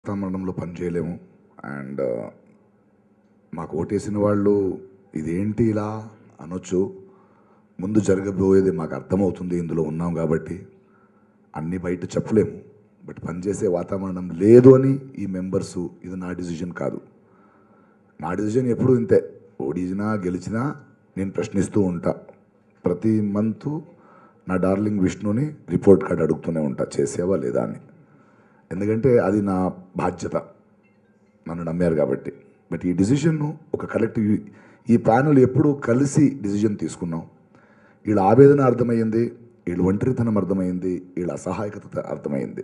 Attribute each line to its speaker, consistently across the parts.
Speaker 1: మండలంలో పని చేయలేము అండ్ మాకు ఓటేసిన వాళ్ళు ఇదేంటి ఇలా అనొచ్చు ముందు జరగబోయేది మాకు అర్థమవుతుంది ఇందులో ఉన్నాం కాబట్టి అన్ని బయట చెప్పలేము బట్ పనిచేసే వాతావరణం లేదు అని ఈ మెంబర్స్ ఇది నా డిసిజన్ కాదు నా డిసిజన్ ఎప్పుడు ఇంతే ఓడిచినా గెలిచినా నేను ప్రశ్నిస్తూ ఉంటా ప్రతి మంత్ నా డార్లింగ్ విష్ణుని రిపోర్ట్ కార్డ్ అడుగుతూనే ఉంటా చేసావా లేదా అని ఎందుకంటే అది నా బాధ్యత నన్ను నమ్మారు కాబట్టి బట్ ఈ డిసిషన్ను ఒక కలెక్టివ్ ఈ ప్యానల్ ఎప్పుడు కలిసి డిసిజన్ తీసుకున్నాం వీళ్ళ ఆవేదన అర్థమైంది వీళ్ళ ఒంటరితనం అర్థమైంది వీళ్ళ అసహాయకత అర్థమైంది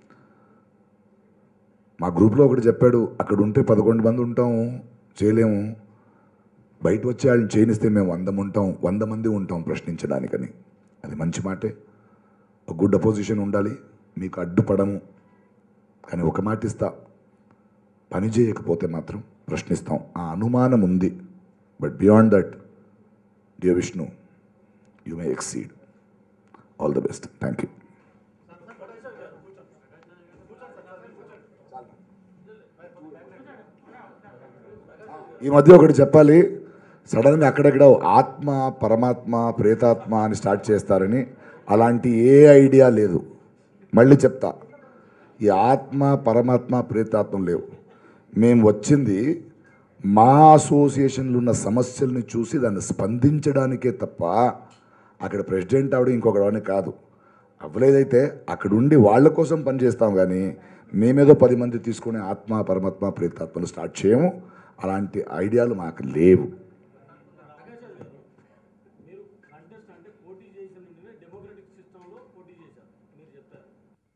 Speaker 1: మా గ్రూప్లో ఒకటి చెప్పాడు అక్కడ ఉంటే పదకొండు మంది ఉంటాం చేయలేము బయట వచ్చి వాళ్ళని చేయనిస్తే మేము వంద ఉంటాం వంద మంది ఉంటాం ప్రశ్నించడానికని అది మంచి మాటే ఒక గుడ్ అపోజిషన్ ఉండాలి మీకు అడ్డుపడము కానీ ఒక మాట ఇస్తా పని చేయకపోతే మాత్రం ప్రశ్నిస్తాం ఆ అనుమానం ఉంది but beyond that dear Vishnu you may exceed all the best thank you ఈ మధ్య ఒకటి చెప్పాలి సడన్గా అక్కడక్కడ ఆత్మ పరమాత్మ ప్రేతాత్మ అని స్టార్ట్ చేస్తారని అలాంటి ఏ ఐడియా లేదు మళ్ళీ చెప్తా ఈ ఆత్మ పరమాత్మ ప్రేతాత్మ లేవు మేము వచ్చింది మా అసోసియేషన్లో ఉన్న సమస్యల్ని చూసి దాన్ని స్పందించడానికే తప్ప అక్కడ ప్రెసిడెంట్ అవడం ఇంకొకడని కాదు అవ్వలేదైతే అక్కడ ఉండి వాళ్ళ కోసం పనిచేస్తాం కానీ మేమేదో పది మంది తీసుకుని ఆత్మ పరమాత్మ ప్రేతాత్మలు స్టార్ట్ చేయము అలాంటి ఐడియాలు మాకు లేవు
Speaker 2: మీరు కంటెస్ట్ అంటే పోటీ చేసిన నిన్నే డెమోక్రటిక్ సిస్టంలో పోటీ చేశారు మీరు చెప్పారు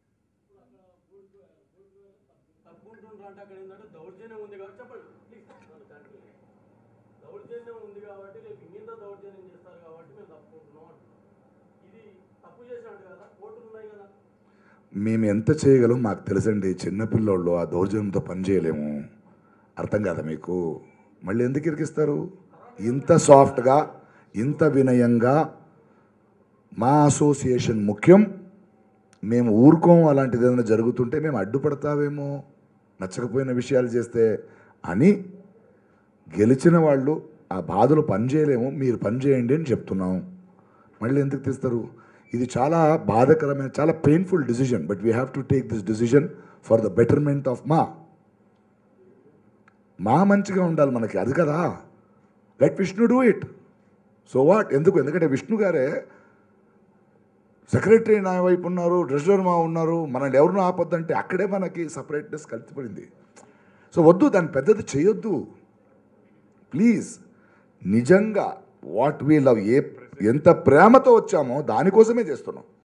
Speaker 2: తప్పుకుంటుండ్రు అంటే అక్కడ ఏంటంటే దౌర్జన్యం ఉంది కాబట్టి చెప్పండి ప్లీజ్ దౌర్జన్యం ఉంది కాబట్టి రేపు ఇంత దౌర్జన్యం చేస్తారు కాబట్టి మేము తప్పుకుంటున్నాం అంటున్నాం ఇది తప్పు చేసినట్టు కదా కోర్టులు ఉన్నాయి కదా
Speaker 1: మేము ఎంత చేయగలం మాకు తెలుసండి చిన్నపిల్లోళ్ళు ఆ దౌర్జన్యంతో పని చేయలేము అర్థం కాదా మీకు మళ్ళీ ఎందుకు ఇరికిస్తారు ఇంత సాఫ్ట్గా ఇంత వినయంగా మా అసోసియేషన్ ముఖ్యం మేము ఊరుకోం అలాంటిది ఏదైనా జరుగుతుంటే మేము అడ్డుపడతావేమో నచ్చకపోయిన విషయాలు చేస్తే అని గెలిచిన వాళ్ళు ఆ బాధలు పని చేయలేము మీరు పని చేయండి అని చెప్తున్నాం మళ్ళీ ఎందుకు తీస్తారు ఇది చాలా బాధకరమైన చాలా painful decision but we have to take this decision for the betterment of మా మా మంచిగా ఉండాలి మనకి అది కదా let Vishnu do it so what ఎందుకు ఎందుకంటే విష్ణు గారే సెక్రటరీ నా వైపు ఉన్నారు ట్రెజరర్ మా ఉన్నారు మనల్ని ఎవరినో ఆపొద్దంటే అక్కడే మనకి సపరేట్నెస్ కలిసిపడింది సో వద్దు దాన్ని పెద్దది చేయొద్దు ప్లీజ్ నిజంగా వాట్ వీ లవ్ ఏ ఎంత ప్రేమతో వచ్చామో దానికోసమే చేస్తున్నాం